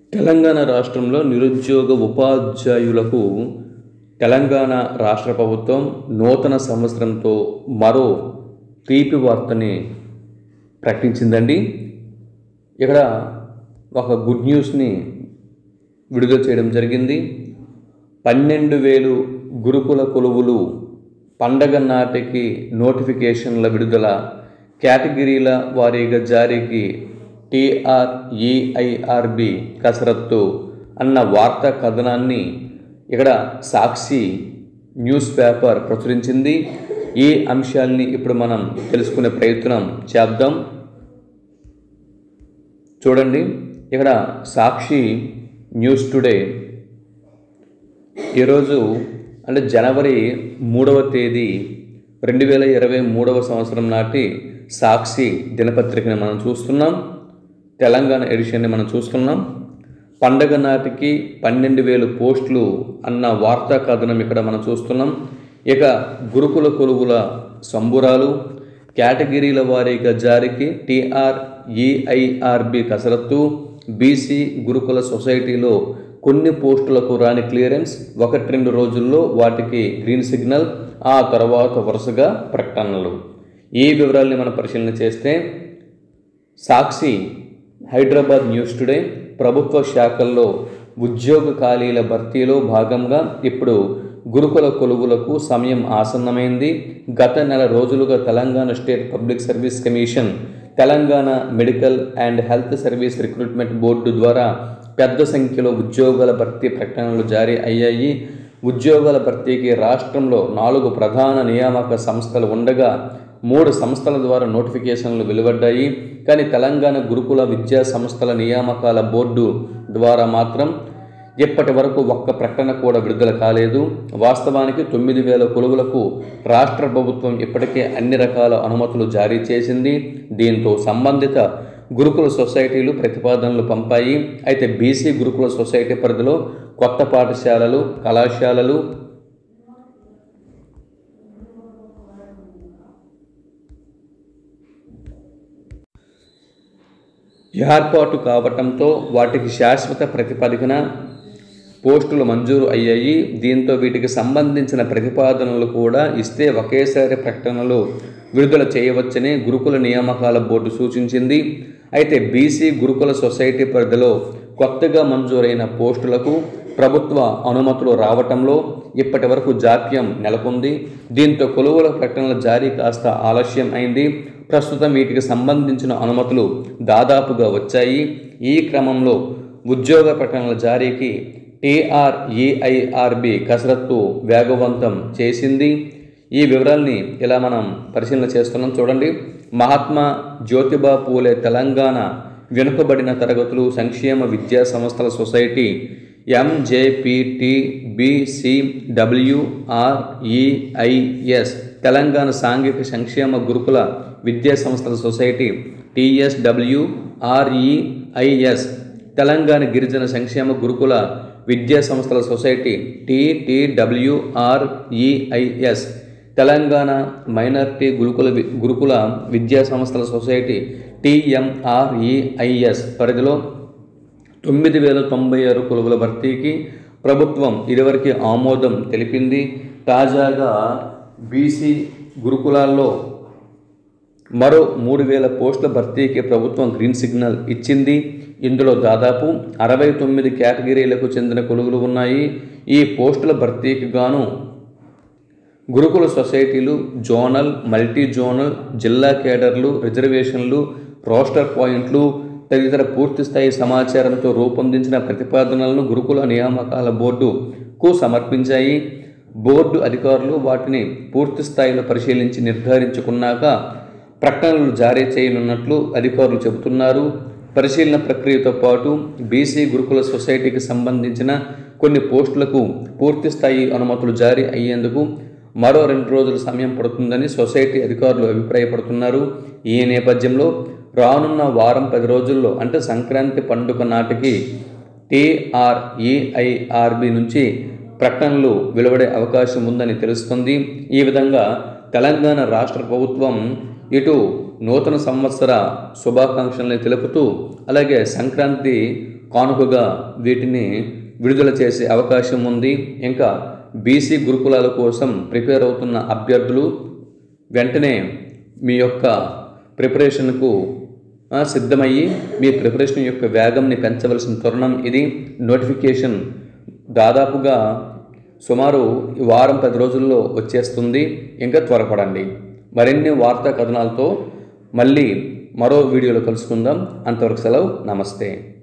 తెలంగాణ రాష్ట్రంలో నిరుద్యోగ ఉపాధ్యాయులకు తెలంగాణ రాష్ట్ర ప్రభుత్వం నూతన సంవత్సరంతో మరో తీపి వార్తని ప్రకటించిందండి ఇక్కడ ఒక గుడ్ న్యూస్ని విడుదల చేయడం జరిగింది పన్నెండు వేలు గురుకుల కొలువులు పండగ నాటికి నోటిఫికేషన్ల విడుదల కేటగిరీల వారీగా జారీకి టీఆర్ఈఐఆర్బి కసరత్తు అన్న వార్తా కథనాన్ని ఇక్కడ సాక్షి న్యూస్ పేపర్ ప్రచురించింది ఈ అంశాల్ని ఇప్పుడు మనం తెలుసుకునే ప్రయత్నం చేద్దాం చూడండి ఇక్కడ సాక్షి న్యూస్ టుడే ఈరోజు అంటే జనవరి మూడవ తేదీ రెండు వేల ఇరవై మూడవ సంవత్సరం నాటి సాక్షి దినపత్రికని మనం చూస్తున్నాం తెలంగాణ ఎడిషన్ని మనం చూస్తున్నాం పండగ నాటికి పన్నెండు వేలు పోస్టులు అన్న వార్తా కథనం ఇక్కడ మనం చూస్తున్నాం ఇక గురుకుల కొలువుల సంబురాలు కేటగిరీల వారీగా జారీకి టీఆర్ఈఐఆర్బి కసరత్తు బీసీ గురుకుల సొసైటీలో కొన్ని పోస్టులకు రాని క్లియరెన్స్ ఒకటి రెండు రోజుల్లో వాటికి గ్రీన్ సిగ్నల్ ఆ తర్వాత వరుసగా ప్రకటనలు ఈ వివరాల్ని మనం పరిశీలన చేస్తే సాక్షి హైదరాబాద్ న్యూస్ టుడే ప్రభుత్వ శాఖల్లో ఉద్యోగ ఖాళీల భర్తీలో భాగంగా ఇప్పుడు గురుకుల కొలువులకు సమయం ఆసన్నమైంది గత నెల రోజులుగా Telangana State Public Service Commission Telangana Medical and Health Service Recruitment Board ద్వారా పెద్ద సంఖ్యలో ఉద్యోగాల భర్తీ ప్రకటనలు జారీ అయ్యాయి ఉద్యోగాల భర్తీకి రాష్ట్రంలో నాలుగు ప్రధాన నియామక సంస్థలు ఉండగా మూడు సంస్థల ద్వారా నోటిఫికేషన్లు వెలువడ్డాయి కానీ తెలంగాణ గురుకుల విద్యా సంస్థల నియామకాల బోర్డు ద్వారా మాత్రం ఇప్పటి వరకు ఒక్క ప్రకటన కూడా విడుదల కాలేదు వాస్తవానికి తొమ్మిది వేల కొలువులకు రాష్ట్ర ప్రభుత్వం ఇప్పటికే అన్ని రకాల అనుమతులు జారీ చేసింది దీంతో సంబంధిత గురుకుల సొసైటీలు ప్రతిపాదనలు పంపాయి అయితే బీసీ గురుకుల సొసైటీ పరిధిలో కొత్త పాఠశాలలు కళాశాలలు ఏర్పాటు కావటంతో వాటికి శాశ్వత ప్రతిపాదికన పోస్టులు మంజూరు అయ్యాయి దీంతో వీటికి సంబంధించిన ప్రతిపాదనలు కూడా ఇస్తే ఒకేసారి ప్రకటనలు విడుదల చేయవచ్చని గురుకుల నియామకాల బోర్డు సూచించింది అయితే బీసీ గురుకుల సొసైటీ పరిధిలో కొత్తగా మంజూరైన పోస్టులకు ప్రభుత్వ అనుమతులు రావటంలో ఇప్పటి వరకు జాప్యం నెలకొంది దీంతో కొలువుల ప్రకటనల జారీ కాస్త ఆలస్యం అయింది ప్రస్తుతం వీటికి సంబంధించిన అనుమతులు దాదాపుగా వచ్చాయి ఈ క్రమంలో ఉద్యోగ ప్రకటనల జారీకి టీఆర్ఈఐఆర్బి కసరత్తు వేగవంతం చేసింది ఈ వివరాల్ని ఇలా మనం పరిశీలన చేస్తున్నాం చూడండి మహాత్మా జ్యోతిబా పూలే తెలంగాణ వెనుకబడిన తరగతులు సంక్షేమ విద్యా సంస్థల సొసైటీ ఎంజేపీటీబీసీడబ్ల్యూఆర్ఈఐఎస్ తెలంగాణ సాంఘిక సంక్షేమ గురుకుల విద్యా సంస్థల సొసైటీ టీఎస్డబ్ల్యూఆర్ఈఐఎస్ తెలంగాణ గిరిజన సంక్షేమ గురుకుల విద్యా సంస్థల సొసైటీ టీటీడబ్ల్యూఆర్ఈఐఎస్ తెలంగాణ మైనార్టీ గురుకుల గురుకుల విద్యా సంస్థల సొసైటీ టీఎంఆర్ఈఐఎస్ పరిధిలో తొమ్మిది వేల తొంభై ఆరు కొలువుల భర్తీకి ప్రభుత్వం ఇదివరకు ఆమోదం తెలిపింది తాజాగా బీసీ గురుకులాల్లో మరో మూడు వేల పోస్టుల భర్తీకి ప్రభుత్వం గ్రీన్ సిగ్నల్ ఇచ్చింది ఇందులో దాదాపు అరవై తొమ్మిది కేటగిరీలకు చెందిన కొలువులు ఉన్నాయి ఈ పోస్టుల భర్తీకి గాను గురుకుల సొసైటీలు జోనల్ మల్టీ జోనల్ జిల్లా కేడర్లు రిజర్వేషన్లు రోస్టర్ పాయింట్లు తదితర పూర్తిస్థాయి సమాచారంతో రూపొందించిన ప్రతిపాదనలను గురుకుల నియామకాల బోర్డుకు సమర్పించాయి బోర్డు అధికారులు వాటిని పూర్తి స్థాయిలో పరిశీలించి నిర్ధారించుకున్నాక ప్రకటనలు జారీ చేయనున్నట్లు అధికారులు చెబుతున్నారు పరిశీలన ప్రక్రియతో పాటు బీసీ గురుకుల సొసైటీకి సంబంధించిన కొన్ని పోస్టులకు పూర్తి స్థాయి అనుమతులు జారీ అయ్యేందుకు మరో రెండు రోజుల సమయం పడుతుందని సొసైటీ అధికారులు అభిప్రాయపడుతున్నారు ఈ నేపథ్యంలో రానున్న వారం పది రోజుల్లో అంటే సంక్రాంతి పండుగ నాటికి టీఆర్ఈఐఆర్బి నుంచి ప్రకటనలు వెలువడే అవకాశం ఉందని తెలుస్తుంది ఈ విధంగా తెలంగాణ రాష్ట్ర ప్రభుత్వం ఇటు నూతన సంవత్సర శుభాకాంక్షల్ని తెలుపుతూ అలాగే సంక్రాంతి కానుకగా వీటిని విడుదల చేసే అవకాశం ఉంది ఇంకా బీసీ గురుకులాల కోసం ప్రిపేర్ అవుతున్న అభ్యర్థులు వెంటనే మీ యొక్క ప్రిపరేషన్కు ఆ, సిద్ధమయ్యి మీ ప్రిపరేషన్ యొక్క వేగంని పెంచవలసిన తరుణం ఇది నోటిఫికేషన్ దాదాపుగా సుమారు ఈ వారం పది రోజుల్లో వచ్చేస్తుంది ఇంకా త్వరపడండి మరిన్ని వార్తా కథనాలతో మళ్ళీ మరో వీడియోలో కలుసుకుందాం అంతవరకు సెలవు నమస్తే